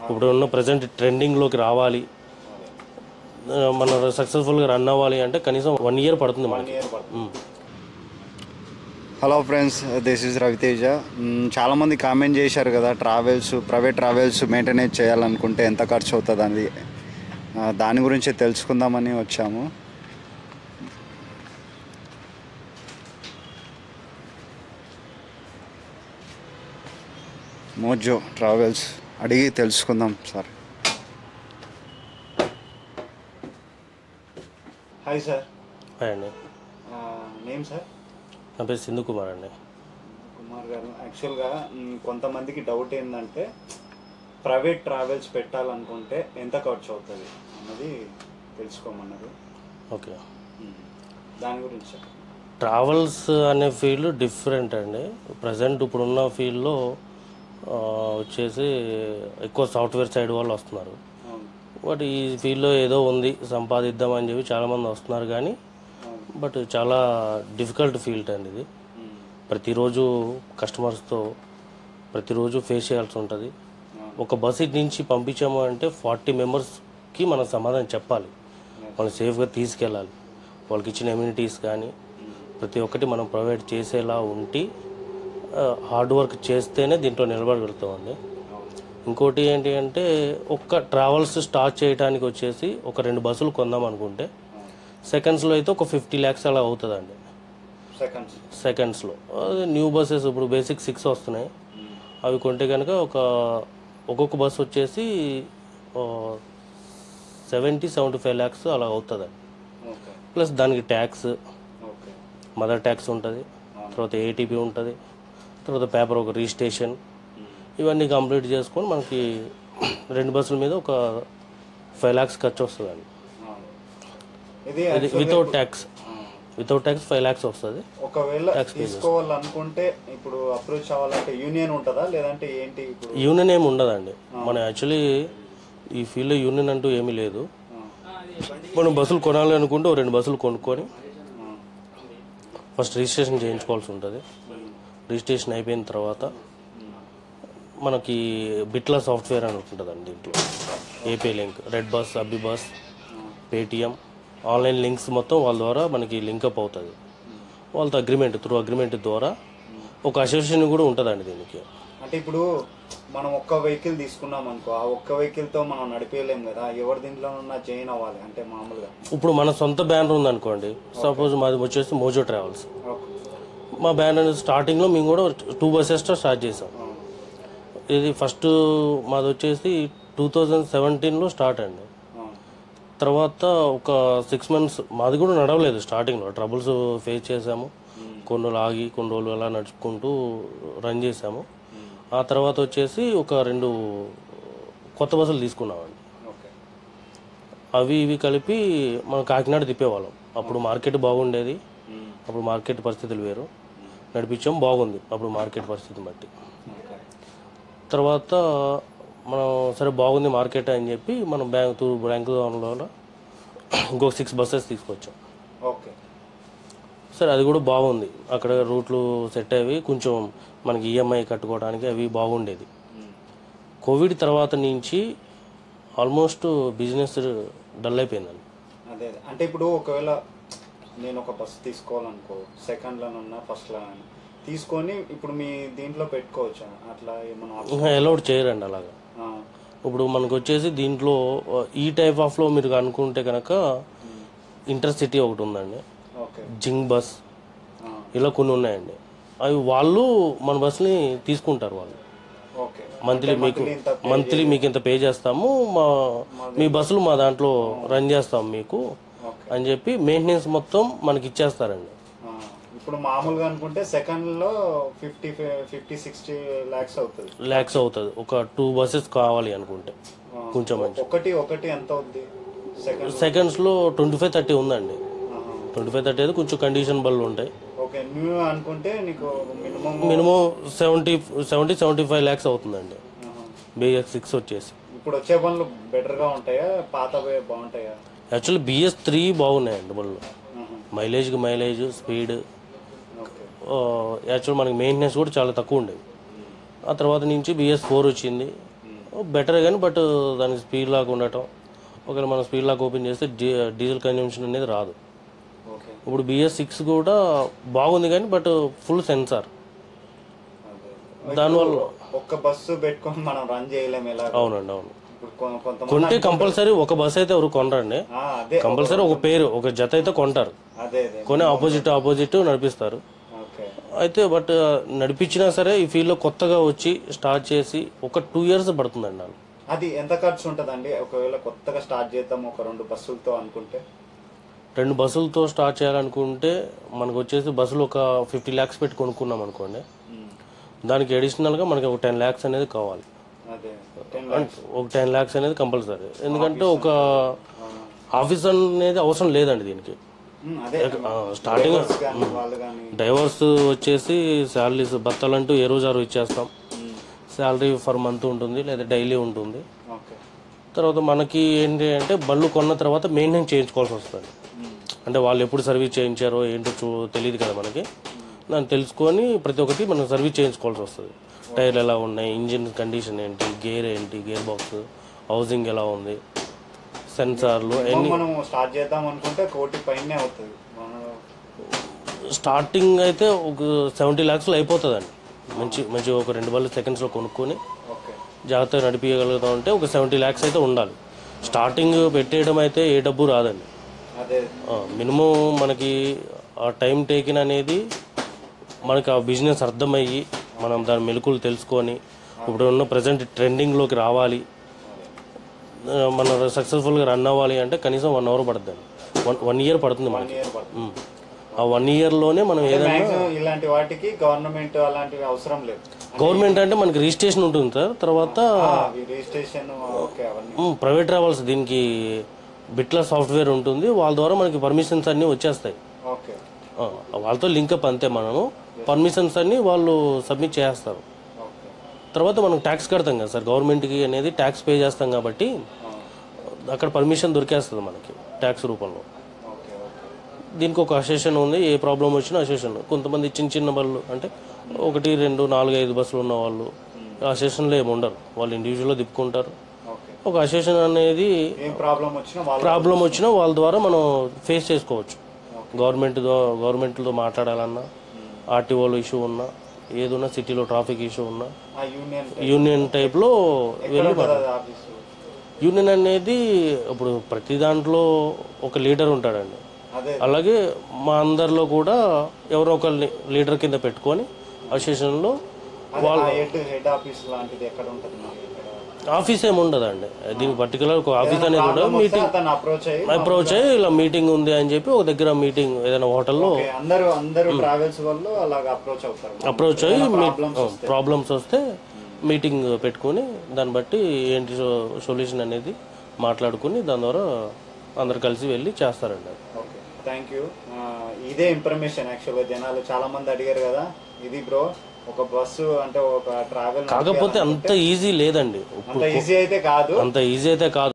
ఇప్పుడు ఉన్న ప్రజెంట్ ట్రెండింగ్లోకి రావాలి ఆ, మన సక్సెస్ఫుల్గా రన్ అవ్వాలి అంటే కనీసం వన్ ఇయర్ పడుతుంది మనకి ఇయర్ పడుతుంది um. Hello friends this is Raviteja hmm, చాలామంది కామెంట్ చేశారు కదా ట్రావెల్స్ ప్రైవేట్ ట్రావెల్స్ మెయింటెనెన్స్ చేయాలనుకుంటే ఎంత ఖర్చు అవుతుంది అని ఆ, దాని గురించి తెలుసుకుందామని వచ్చాము మోజో ట్రావెల్స్ అడిగి తెలుసుకుందాం సార్ హాయ్ సార్ హాయ్ అండి నేమ్ సార్ నా పేరు సింధు కుమార్ అండి కుమార్ గారు యాక్చువల్గా మ్, కొంతమందికి డౌట్ ఏంటంటే ప్రైవేట్ ట్రావెల్స్ పెట్టాలనుకుంటే ఎంత ఖర్చు అవుతుంది అన్నది తెలుసుకోమన్నారు ఓకే మ్, దాని గురించి చెప్పండి. ట్రావెల్స్ అనే ఫీల్డ్ డిఫరెంట్ అండి ప్రజెంట్ ఇప్పుడున్న ఫీల్డ్లో ఆ, వచ్చేసి ఎక్కువ సాఫ్ట్వేర్ సైడ్ వాళ్ళు వస్తున్నారు అవును బట్ ఈ ఫీల్డ్లో ఏదో ఉంది సంపాదిద్దామని చెప్పి చాలామంది వస్తున్నారు కానీ అవును బట్ చాలా డిఫికల్ట్ ఫీల్డ్ అండి ఇది మ్, ప్రతిరోజు కస్టమర్స్తో ప్రతిరోజు ఫేస్ చేయాల్సి ఉంటుంది అవును. ఒక బస్ ఇటు నుంచి పంపించాము అంటే ఫార్టీ మెంబర్స్కి మనం సమాధానం చెప్పాలి మనం సేఫ్గా తీసుకెళ్ళాలి వాళ్ళకి ఇచ్చిన ఎమ్యూనిటీస్ కానీ ప్రతి ఒక్కటి మనం ప్రొవైడ్ చేసేలా ఉండి హార్డ్ వర్క్ చేస్తేనే దీంట్లో నిలబడగలుగుతామండి అవును ఇంకోటి ఏంటి అంటే ఒక్క ట్రావెల్స్ స్టార్ట్ చేయడానికి వచ్చేసి ఒక రెండు బస్సులు కొందాం అనుకుంటే సెకండ్స్లో అయితే ఒక ఫిఫ్టీ ల్యాక్స్ అలా అవుతుందండి సెకండ్స్ సెకండ్స్లో అదే న్యూ బస్సెస్ ఇప్పుడు బేసిక్ సిక్స్ వస్తున్నాయి అవి కొంటే కనుక ఒక ఒక్కొక్క బస్సు వచ్చేసి సెవెంటీ సెవెంటీ ఫైవ్ ల్యాక్స్ అలా అవుతుందండి ఓకే ప్లస్ దానికి ట్యాక్స్ ఓకే మదర్ ట్యాక్స్ ఉంటుంది తర్వాత ఏటీపీ ఉంటుంది తర్వాత పేపర్ ఒక రిజిస్ట్రేషన్ ఇవన్నీ కంప్లీట్ చేసుకొని మనకి రెండు బస్సుల మీద ఒక ఫైవ్ ల్యాక్స్ ఖర్చు వస్తుందండి అవును ఇది ఇది without tax without tax five lakhs వస్తుంది ఒకవేళ తీసుకోవాలనుకుంటే ఇప్పుడు అప్రోచ్ అవ్వాలంటే యూనియన్ ఉంటుందా లేదంటే ఏంటి ఇప్పుడు యూనియన్ ఏమి ఉండదండి మన యాక్చువల్లీ ఈ ఫీల్డ్లో యూనియన్ అంటూ ఏమీ లేదు ఆ, మనం బస్సులు కొనాలి అనుకుంటే ఓ రెండు బస్సులు కొనుక్కొని ఆ, ఫస్ట్ రిజిస్ట్రేషన్ చేయించుకోవాల్సి ఉంటుంది రిజిస్ట్రేషన్ అయిపోయిన తర్వాత మనకి బిట్లా సాఫ్ట్వేర్ అని ఉంటుందండి దీంట్లో AP link red bus Abhi bus Paytm online links మొత్తం వాళ్ళ ద్వారా మనకి లింకప్ అవుతుంది వాళ్ళతో అగ్రిమెంట్ త్రూ అగ్రిమెంట్ ద్వారా ఒక అసోసియేషన్ కూడా ఉంటుందండి దీనికి అంటే ఇప్పుడు మనం ఒక్క వెహికల్ తీసుకున్నాం అనుకో ఆ ఒక్క వెహికల్ తో మనం నడిపేయలేం కదా ఎవరి దీంట్లోనన్నా జాయిన్ అవ్వాలి అంటే మామూలుగా ఇప్పుడు మన సొంత బ్యానర్ ఉందనుకోండి సపోజ్ మాది వచ్చేసి మోజో ట్రావెల్స్ ఓకే మా బ్యానర్ స్టార్టింగ్లో మేము కూడా టూ బస్సెస్ స్టార్ట్ చేసాం ఆ, ఇది ఫస్ట్ మాది వచ్చేసి టూ థౌజండ్ సెవెంటీన్లో స్టార్ట్ అండి ఆ, తర్వాత ఒక సిక్స్ మంత్స్ మాది కూడా నడవలేదు స్టార్టింగ్లో ట్రబుల్స్ ఫేస్ చేసాము కొన్ని రోజులు ఆగి కొన్ని రోజులు అలా నడుచుకుంటూ రన్ చేసాము ఆ తర్వాత వచ్చేసి ఒక రెండు కొత్త బస్సులు తీసుకున్నామండి ఓకే అవి ఇవి కలిపి మనం కాకినాడ తిప్పేవాళ్ళం అప్పుడు మార్కెట్ బాగుండేది ఉమ్, అప్పుడు మార్కెట్ పరిస్థితులు వేరు నడిపించాం బాగుంది అప్పుడు మార్కెట్ పరిస్థితిని బట్టి ఓకే తర్వాత మనం సరే బాగుంది మార్కెట్ అని చెప్పి మనం బ్యాంక్ టూ బ్యాంక్ లోన్లో ఇంకొక సిక్స్ బస్సెస్ తీసుకొచ్చాం ఓకే సరే అది కూడా బాగుంది అక్కడ రూట్లు సెట్ అయ్యి కొంచెం మనకి ఈఎంఐ కట్టుకోవడానికి అవి బాగుండేది ఉమ్, కోవిడ్ తర్వాత నుంచి ఆల్మోస్ట్ బిజినెస్ డల్ అయిపోయిందండి అదే అదే. అంటే ఇప్పుడు ఒకవేళ నేను ఒక బస్ తీసుకోవాలనుకో సెకండ్ లోనన్నా ఫస్ట్ లో తీసుకొని ఇప్పుడు మీ దీంట్లో పెట్టుకోవచ్చా అట్లా ఏమన్నా option? ఇంకా అలౌడ్ చేయరండి అలాగా ఆ, ఇప్పుడు మనకు వచ్చేసి దీంట్లో ఆ, ఈ టైప్ ఆఫ్లో మీరు అనుకుంటే కనుక ఇంటర్సిటీ ఒకటి ఉందండి ఓకే జింగ్ బస్ ఆ, ఇలా కొన్ని ఉన్నాయండి అవి వాళ్ళు మన బస్ని తీసుకుంటారు వాళ్ళు ఓకే మంత్లీ మీకు monthly ఇంత pay మంత్లీ మీకు ఇంత పే చేస్తాము మా మీ బస్సులు మా దాంట్లో రన్ చేస్తాం మీకు ఓకే అని చెప్పి మెయింటెనెన్స్ మొత్తం మనకి ఇచ్చేస్తారండి ఆ, ఇప్పుడు మామూలుగా అనుకుంటే సెకండ్ లో ఫిఫ్టీ ఫిఫ్టీ సిక్స్టీ లాక్స్ అవుతుంది ల్యాక్స్ అవుతుంది ఒక టూ బస్సెస్ కావాలి అనుకుంటే ఆ, కొంచెం మంచి ఒకటి ఒకటి ఎంత అవుద్ది సెకండ్ సెకండ్స్లో ట్వంటీ ఫైవ్ థర్టీ ఉందండి ట్వంటీ ఫైవ్ థర్టీ అయితే కొంచెం కండిషన్ బళ్ళు ఉంటాయి ఓకే న్యూ అనుకుంటే నీకు minimum minimum seventy seventy seventy five lakhs అవుతుందండి బిఎస్ సిక్స్ వచ్చేసి ఇప్పుడు వచ్చే పనులు బెటర్ గా ఉంటాయా పాతవే బాగుంటాయా యాక్చువల్లీ బిఎస్ త్రీ బాగున్నాయండి బళ్ళు ఆహా, మైలేజ్కి మైలేజ్ స్పీడ్ ఓకే యాక్చువల్ మనకి మెయింటెనెన్స్ కూడా చాలా తక్కువ ఉండేది ఆ తర్వాత నుంచి బిఎస్ ఫోర్ వచ్చింది బెటర్ కానీ బట్ దానికి స్పీడ్ లాగా ఉండటం ఒకవేళ మనం స్పీడ్ లాగా ఓపెన్ చేస్తే డీ- డీజిల్ కన్జంప్షన్ అనేది రాదు ఓకే ఇప్పుడు బిఎస్ సిక్స్ కూడా బాగుంది కానీ బట్ ఫుల్ సెన్సార్ దానివల్ల ఒక్క బస్సు పెట్టుకొని మనం రన్ చేయలేము ఎలా అవునండి అవును ఇప్పుడు కొ- కొంతమంది కొంటే కంపల్సరీ ఒక బస్ అయితే ఎవరు కొనరండి ఆ, అదే కంపల్సరీ ఒక పేరు ఒక జత అయితే కొంటారు అదే అదే కొని ఆపోజిట్ ఆపోజిట్ నడిపిస్తారు ఓకే అయితే బట్ నడిపించినా సరే ఈ ఫీల్డ్లో కొత్తగా వచ్చి స్టార్ట్ చేసి ఒక టూ ఇయర్స్ పడుతుందండి నాకు అది ఎంత ఖర్చు ఉంటుందండి ఒకవేళ కొత్తగా స్టార్ట్ చేద్దాం ఒక రెండు బస్సులతో అనుకుంటే రెండు బస్సులతో స్టార్ట్ చేయాలనుకుంటే మనకు వచ్చేసి బస్సులు ఒక ఫిఫ్టీ ల్యాక్స్ పెట్టి కొనుక్కున్నాం అనుకోండి దానికి అడిషనల్గా మనకి ఒక టెన్ ల్యాక్స్ అనేది కావాలి అదే టెన్ ఒక టెన్ ల్యాక్స్ అనేది కంపల్సరీ ఎందుకంటే ఒక ఆఫీస్ అనేది అవసరం లేదండి దీనికి అదే స్టార్టింగ్ కానీ వాళ్ళు కానీ డ్రైవర్స్ వచ్చేసి శాలరీస్ బత్తలంటూ ఏ రోజు ఆ రోజు ఇచ్చేస్తాం శాలరీ ఫర్ మంత్ ఉంటుంది లేదా డైలీ ఉంటుంది ఓకే తర్వాత మనకి ఏంటి అంటే బళ్ళు కొన్న తర్వాత మెయింటైన్ చేయించుకోవాల్సి వస్తుంది అంటే వాళ్ళు ఎప్పుడు సర్వీస్ చేయించారో ఏంటో చూ తెలియదు కదా మనకి దాన్ని తెలుసుకొని ప్రతి ఒక్కటి మనం సర్వీస్ చేయించుకోవాల్సి వస్తుంది టైర్లు ఎలా ఉన్నాయి ఇంజిన్ కండిషన్ ఏంటి గేర్ ఏంటి గేర్ బాక్స్ హౌసింగ్ ఎలా ఉంది సెన్సార్లు అన్ని మనం స్టార్ట్ చేద్దాం అనుకుంటే కోటి పైనే అవుతుంది మనం స్టార్టింగ్ అయితే ఒక సెవెంటీ ల్యాక్స్లో అయిపోతుందండి మంచి మంచి ఒక రెండు బళ్ళు సెకండ్స్లో కొనుక్కొని ఓకే జాగ్రత్తగా నడిపించగలుగుతాం అంటే ఒక సెవెంటీ ల్యాక్స్ అయితే ఉండాలి స్టార్టింగ్ పెట్టేయడం అయితే ఏ డబ్బు రాదండి అదే మినిమం మనకి ఆ టైం టేకిన్ అనేది మనకి ఆ బిజినెస్ అర్థమయ్యి మనం దాని మెలకులు తెలుసుకొని ఇప్పుడు ఉన్న ప్రజెంట్ ట్రెండింగ్లోకి రావాలి ఆ, మన సక్సెస్ఫుల్గా రన్ అవ్వాలి అంటే కనీసం వన్ అవర్ పడుతుంది వన్ వన్ ఇయర్ పడుతుంది మనకి ఇయర్ పడుతుంది ఉమ్. ఆ వన్ ఇయర్లోనే మనం ఏదైనా మాక్సిమం ఇలాంటి వాటికి గవర్నమెంట్ అలాంటివి అవసరం లేదు గవర్నమెంట్ అంటే మనకి రిజిస్ట్రేషన్ ఉంటుంది సార్ తర్వాత అవి రిజిస్ట్రేషన్ ఓకే అవన్నీ ఉమ్, ప్రైవేట్ ట్రావెల్స్ దీనికి బిట్లా సాఫ్ట్వేర్ ఉంటుంది వాళ్ళ ద్వారా మనకి పర్మిషన్స్ అన్నీ వచ్చేస్తాయి ఓకే ఆ, వాళ్ళతో లింకప్ అంతే మనము పర్మిషన్స్ అన్ని వాళ్ళు సబ్మిట్ చేస్తారు ఓకే తర్వాత మనం ట్యాక్స్ కడతాం కదా సార్ గవర్నమెంట్కి అనేది ట్యాక్స్ పే చేస్తాం కాబట్టి అక్కడ పర్మిషన్ దొరికేస్తుంది మనకి ట్యాక్స్ రూపంలో ఓకే ఓకే దీనికి ఒక అసోసియేషన్ ఉంది ఏ ప్రాబ్లం వచ్చినా అసోసియేషన్ కొంతమంది చిన్న చిన్న బళ్ళు అంటే ఒకటి రెండు నాలుగు ఐదు బస్సులు ఉన్న వాళ్ళు అసోసియేషన్లో ఏమి ఉండరు వాళ్ళు ఇండివిజువల్గా తిప్పుకుంటారు ఓకే ఒక అసోసియేషన్ అనేది ఏం ప్రాబ్లం వచ్చినా వాళ్ళు ప్రాబ్లం వచ్చినా వాళ్ళ ద్వారా మనం ఫేస్ చేసుకోవచ్చు గవర్నమెంట్ గవర్నమెంట్తో మాట్లాడాలన్నా ఆర్టీఓలో ఇష్యూ ఉన్నా ఏదున్నా సిటీలో ట్రాఫిక్ ఇష్యూ ఉన్నా ఆ యూనియన్ యూనియన్ టైప్లో వెళ్ళి ఉంటుంది ఆఫీసు యూనియన్ అనేది ఇప్పుడు ప్రతి దాంట్లో ఒక లీడర్ ఉంటాడండి అదే అలాగే మా అందరిలో కూడా ఎవరో ఒక లీడర్ కింద పెట్టుకొని అసోసియేషన్లో అదే ఆ హెడ్ హెడ్ ఆఫీస్ లాంటిది ఎక్కడ ఉంటుంది మనకి ఇక్కడ ఆఫీస్ ఏమి ఉండదండి దీనికి పర్టికులర్ ఒక ఆఫీస్ అనేది ఉండదు ప్రాబ్లం వస్తే మీటింగ్ అతను అప్రోచ్ అయ్యి అప్రోచ్ అయ్యి ఇలా మీటింగ్ ఉంది అని చెప్పి ఒక దగ్గర మీటింగ్ ఏదైనా హోటల్లో ఓకే, అందరూ అందరూ ట్రావెల్స్ వాళ్ళు అలాగ అప్రోచ్ అవుతారు అప్రోచ్ అయ్యి ప్రాబ్లమ్స్ ప్రాబ్లమ్స్ వస్తే మీటింగ్ పెట్టుకొని దాన్ని బట్టి ఏంటి సొల్యూషన్ అనేది మాట్లాడుకుని దాని ద్వారా అందరు కలిసి వెళ్ళి చేస్తారండి అది. ఓకే థ్యాంక్ యూ ఇదే ఇన్ఫర్మేషన్ యాక్చువల్గా జనాలు చాలా మంది అడిగారు కదా ఇది బ్రో ఒక బస్సు అంటే ఒక ట్రావెల్ కాకపోతే అంత ఈజీ లేదండి అంత ఈజీ అయితే కాదు అంత ఈజీ అయితే కాదు